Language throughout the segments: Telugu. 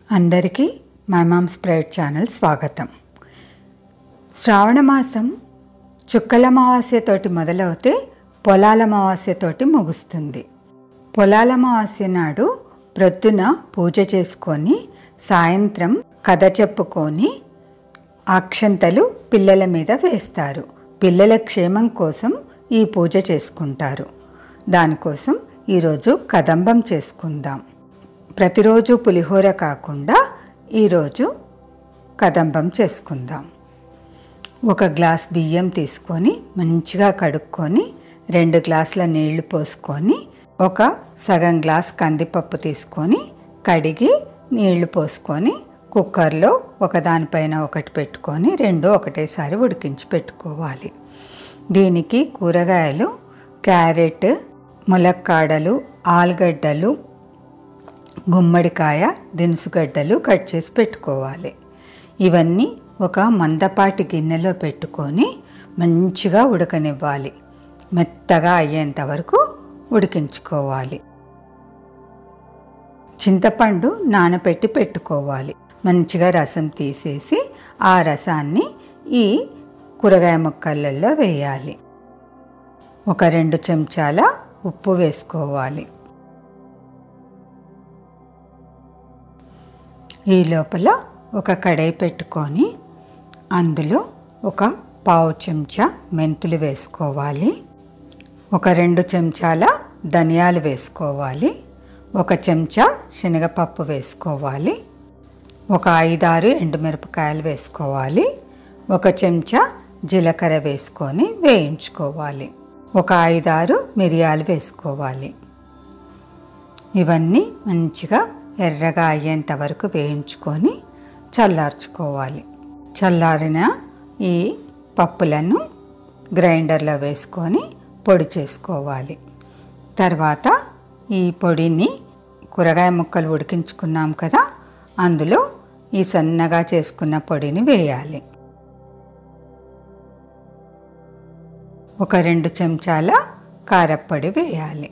అందరికీ మై మామ్ స్ప్రైడ్ ఛానల్ స్వాగతం శ్రావణ మాసం చుక్కల అమావాస్యతోటి మొదలవుతే పొలాల అమావాస్యతోటి ముగుస్తుంది పొలాల అమావాస్య నాడు ప్రొద్దున పూజ చేసుకొని సాయంత్రం కథ చెప్పుకొని అక్షంతలు పిల్లల మీద వేస్తారు పిల్లల క్షేమం కోసం ఈ పూజ చేసుకుంటారు దానికోసం ఈరోజు కదంబం చేసుకుందాం ప్రతిరోజు పులిహోర కాకుండా ఈరోజు కదంబం చేసుకుందాం ఒక గ్లాస్ బియ్యం తీసుకొని మంచిగా కడుక్కొని రెండు గ్లాసుల నీళ్లు పోసుకొని ఒక సగం గ్లాస్ కందిపప్పు తీసుకొని కడిగి నీళ్లు పోసుకొని కుక్కర్లో ఒకదానిపైన ఒకటి పెట్టుకొని రెండు ఒకటేసారి ఉడికించి పెట్టుకోవాలి దీనికి కూరగాయలు క్యారెట్ ములక్కాడలు ఆలుగడ్డలు గుమ్మడికాయ దినుసుగడ్డలు కట్ చేసి పెట్టుకోవాలి ఇవన్నీ ఒక మందపాటి గిన్నెలో పెట్టుకొని మంచిగా ఉడకనివ్వాలి మెత్తగా అయ్యేంత వరకు ఉడికించుకోవాలి చింతపండు నానబెట్టి పెట్టుకోవాలి మంచిగా రసం తీసేసి ఆ రసాన్ని ఈ కూరగాయ ముక్కలలో వేయాలి ఒక రెండు చెంచాల ఉప్పు వేసుకోవాలి ఈ లోపల ఒక కడాయి పెట్టుకొని అందులో ఒక పావు చెంచా మెంతులు వేసుకోవాలి ఒక రెండు చెంచాల ధనియాలు వేసుకోవాలి ఒక చెంచా శనగపప్పు వేసుకోవాలి ఒక ఐదారు ఎండుమిరపకాయలు వేసుకోవాలి ఒక చెంచా జీలకర్ర వేసుకొని వేయించుకోవాలి ఒక ఐదారు మిరియాలు వేసుకోవాలి ఇవన్నీ మంచిగా ఎర్రగా అయ్యేంత వరకు వేయించుకొని చల్లార్చుకోవాలి చల్లారిన ఈ పప్పులను గ్రైండర్లో వేసుకొని పొడి చేసుకోవాలి తర్వాత ఈ పొడిని కూరగాయ ముక్కలు ఉడికించుకున్నాం కదా అందులో ఈ సన్నగా చేసుకున్న పొడిని వేయాలి ఒక రెండు చెంచాల కారప్పొడి వేయాలి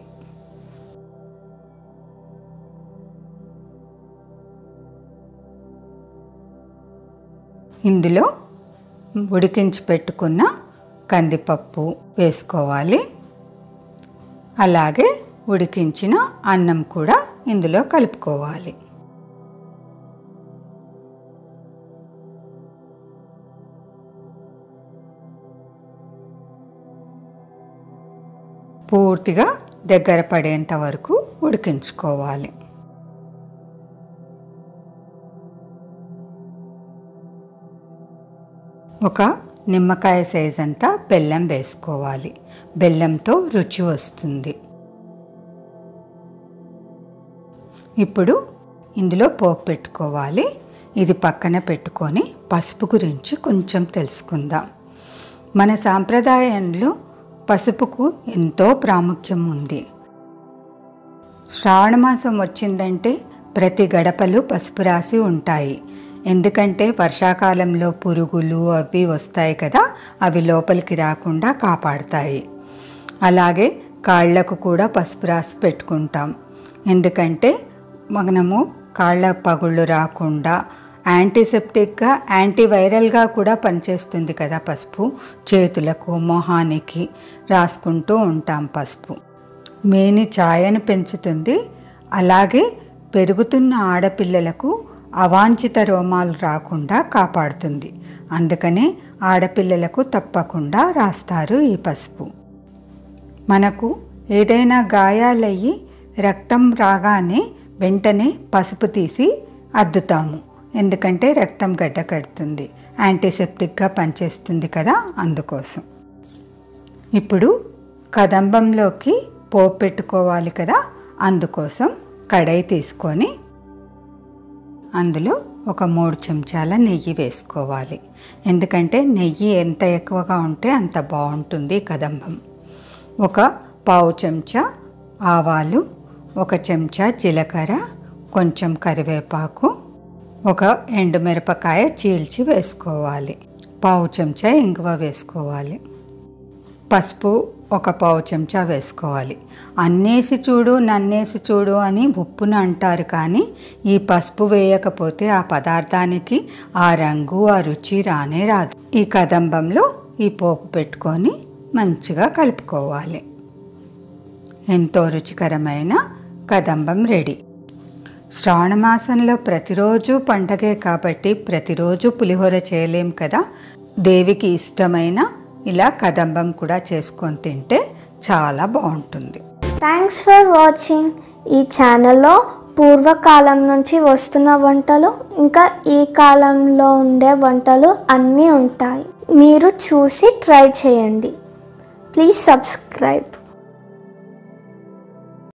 ఇందులో ఉడికించి పెట్టుకున్న కందిపప్పు వేసుకోవాలి అలాగే ఉడికించిన అన్నం కూడా ఇందులో కలుపుకోవాలి పూర్తిగా దగ్గర పడేంత వరకు ఉడికించుకోవాలి ఒక నిమ్మకాయ సైజ్ అంతా బెల్లం వేసుకోవాలి బెల్లంతో రుచి వస్తుంది ఇప్పుడు ఇందులో పోపు పెట్టుకోవాలి ఇది పక్కన పెట్టుకొని పసుపు గురించి కొంచెం తెలుసుకుందాం మన సాంప్రదాయంలో పసుపుకు ఎంతో ప్రాముఖ్యం ఉంది శ్రావణ మాసం వచ్చిందంటే ప్రతి గడపలు పసుపు రాసి ఉంటాయి ఎందుకంటే వర్షాకాలంలో పురుగులు అవి వస్తాయి కదా అవి లోపలికి రాకుండా కాపాడుతాయి అలాగే కాళ్లకు కూడా పసుపు రాసి పెట్టుకుంటాం ఎందుకంటే మనము కాళ్ళ పగుళ్ళు రాకుండా యాంటీసెప్టిక్గా యాంటీవైరల్గా కూడా పనిచేస్తుంది కదా పసుపు చేతులకు మొహానికి రాసుకుంటూ ఉంటాం పసుపు మేని ఛాయను పెంచుతుంది అలాగే పెరుగుతున్న ఆడపిల్లలకు అవాంఛిత రోమాలు రాకుండా కాపాడుతుంది అందుకనే ఆడపిల్లలకు తప్పకుండా రాస్తారు ఈ పసుపు మనకు ఏదైనా గాయాలయ్యి రక్తం రాగానే వెంటనే పసుపు తీసి అద్దుతాము ఎందుకంటే రక్తం గడ్డ కడుతుంది యాంటీసెప్టిక్గా పనిచేస్తుంది కదా అందుకోసం ఇప్పుడు కదంబంలోకి పోపు పెట్టుకోవాలి కదా అందుకోసం కడాయి తీసుకొని అందులో ఒక మూడు చెంచాల నెయ్యి వేసుకోవాలి ఎందుకంటే నెయ్యి ఎంత ఎక్కువగా ఉంటే అంత బాగుంటుంది కదంబం ఒక పావు చెంచా ఆవాలు ఒక చెంచా జీలకర్ర కొంచెం కరివేపాకు ఒక ఎండుమిరపకాయ చీల్చి వేసుకోవాలి పావు చెంచా ఇంగువ వేసుకోవాలి పసుపు ఒక పావు చెంచా వేసుకోవాలి అన్నేసి చూడు నన్నేసి చూడు అని ఉప్పును అంటారు కానీ ఈ పసుపు వేయకపోతే ఆ పదార్థానికి ఆ రంగు ఆ రుచి రానే రాదు ఈ కదంబంలో ఈ పోపు పెట్టుకొని మంచిగా కలుపుకోవాలి ఎంతో రుచికరమైన కదంబం రెడీ శ్రావణ మాసంలో ప్రతిరోజు పండగే కాబట్టి ప్రతిరోజు పులిహోర చేయలేం కదా దేవికి ఇష్టమైన ఇలా కదంబం కూడా చేసుకొని తింటే చాలా బాగుంటుంది థ్యాంక్స్ ఫర్ వాచింగ్ ఈ ఛానల్లో పూర్వకాలం నుంచి వస్తున్న వంటలు ఇంకా ఈ కాలంలో ఉండే వంటలు అన్నీ ఉంటాయి మీరు చూసి ట్రై చేయండి ప్లీజ్ సబ్స్క్రైబ్